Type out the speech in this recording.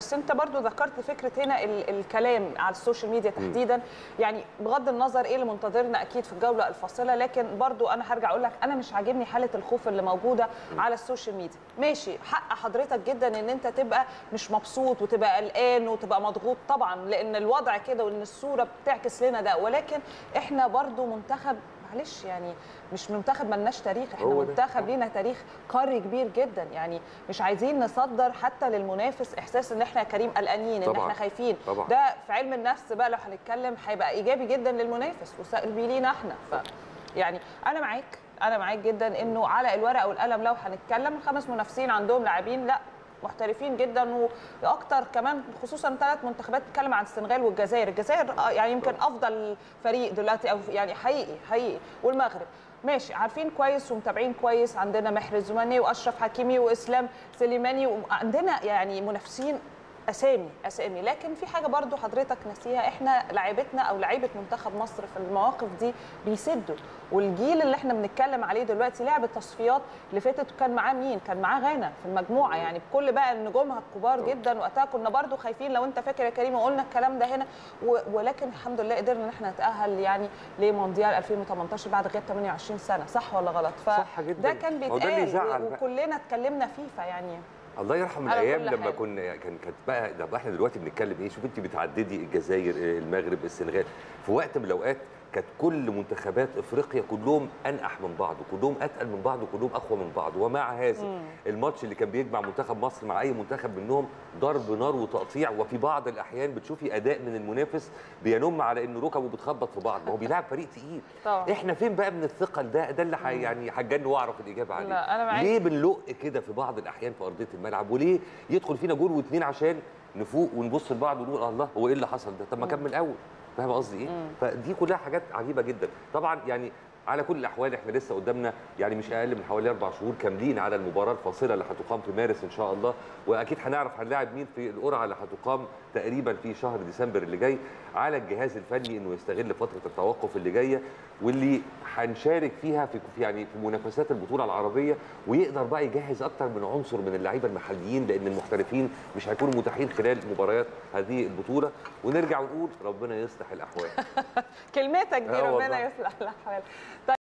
بس انت برضو ذكرت فكره هنا ال الكلام على السوشيال ميديا تحديدا يعني بغض النظر ايه اللي منتظرنا اكيد في الجوله الفاصله لكن برضو انا هرجع اقول لك انا مش عاجبني حاله الخوف اللي موجوده على السوشيال ميديا ماشي حق حضرتك جدا ان انت تبقى مش مبسوط وتبقى قلقان وتبقى مضغوط طبعا لان الوضع كده وان الصوره بتعكس لنا ده ولكن احنا برضو منتخب معلش يعني مش منتخب ملناش تاريخ احنا هو ده. منتخب لينا تاريخ قاري كبير جدا يعني مش عايزين نصدر حتى للمنافس احساس ان احنا يا كريم قلقانين ان طبعاً. احنا خايفين طبعاً. ده في علم النفس بقى لو هنتكلم هيبقى ايجابي جدا للمنافس وسلبي لينا احنا ف يعني انا معاك انا معاك جدا انه على الورقه والقلم لو هنتكلم خمس منافسين عندهم لاعبين لا محترفين جدا واكتر كمان خصوصا ثلاث منتخبات بتتكلم عن السنغال والجزائر الجزائر آه، يعني يمكن افضل فريق دلوقتي او يعني حقيقي حقيقي والمغرب ماشي عارفين كويس ومتابعين كويس عندنا محرز زماني واشرف حكيمي واسلام سليماني وعندنا يعني منافسين اسامي اسامي لكن في حاجه برضو حضرتك نسيها احنا لعيبتنا او لعيبه منتخب مصر في المواقف دي بيسدوا والجيل اللي احنا بنتكلم عليه دلوقتي لعب التصفيات اللي فاتت كان معاه مين كان معاه غانا في المجموعه يعني بكل بقى نجومها الكبار جدا وقتها كنا برضو خايفين لو انت فاكر يا كريم وقلنا الكلام ده هنا و- ولكن الحمد لله قدرنا ان احنا نتاهل يعني لمونديال 2018 بعد غياب 28 سنه صح ولا غلط صح جداً. ده كان هو ده اللي بيتقال يزعل و- بقى. وكلنا اتكلمنا فيه فيعني الله يرحم على الايام كل لما حال. كنا كان كانت بقى ده بقى احنا دلوقتي بنتكلم ايه شوف انت بتعددي الجزائر المغرب السنغال في وقت من الاوقات كانت كل منتخبات افريقيا كلهم انقح من بعض وكلهم اتقل من بعض وكلهم اقوى من بعض ومع هذا الماتش اللي كان بيجمع منتخب مصر مع اي منتخب منهم ضرب نار وتقطيع وفي بعض الاحيان بتشوفي اداء من المنافس بينم على ان ركبه بتخبط في بعض ما هو بيلعب فريق تقيل طبعا. احنا فين بقى من الثقل ده ده اللي حي يعني هتجن واعرف الاجابه عليه لا، أنا معاك. ليه بنلق كده في بعض الاحيان في ارضيه الملعب وليه يدخل فينا جول واثنين عشان نفوق ونبص لبعض ونقول الله هو ايه اللي حصل ده طب ما كان من الاول فاهم قصدي ايه فدي كلها حاجات عجيبه جدا طبعا يعني على كل الاحوال احنا لسه قدامنا يعني مش اقل من حوالي اربع شهور كاملين على المباراه الفاصله اللي هتقام في مارس ان شاء الله واكيد هنعرف هنلاعب مين في القرعه اللي هتقام تقريبا في شهر ديسمبر اللي جاي على الجهاز الفني انه يستغل فتره التوقف اللي جايه واللي هنشارك فيها في في- يعني في منافسات البطوله العربيه ويقدر بقى يجهز اكتر من عنصر من اللعيبه المحليين لان المحترفين مش هيكونوا متاحين خلال مباريات هذه البطوله ونرجع ونقول ربنا يصلح الاحوال كلمتك دي آه ربنا والله. يصلح الاحوال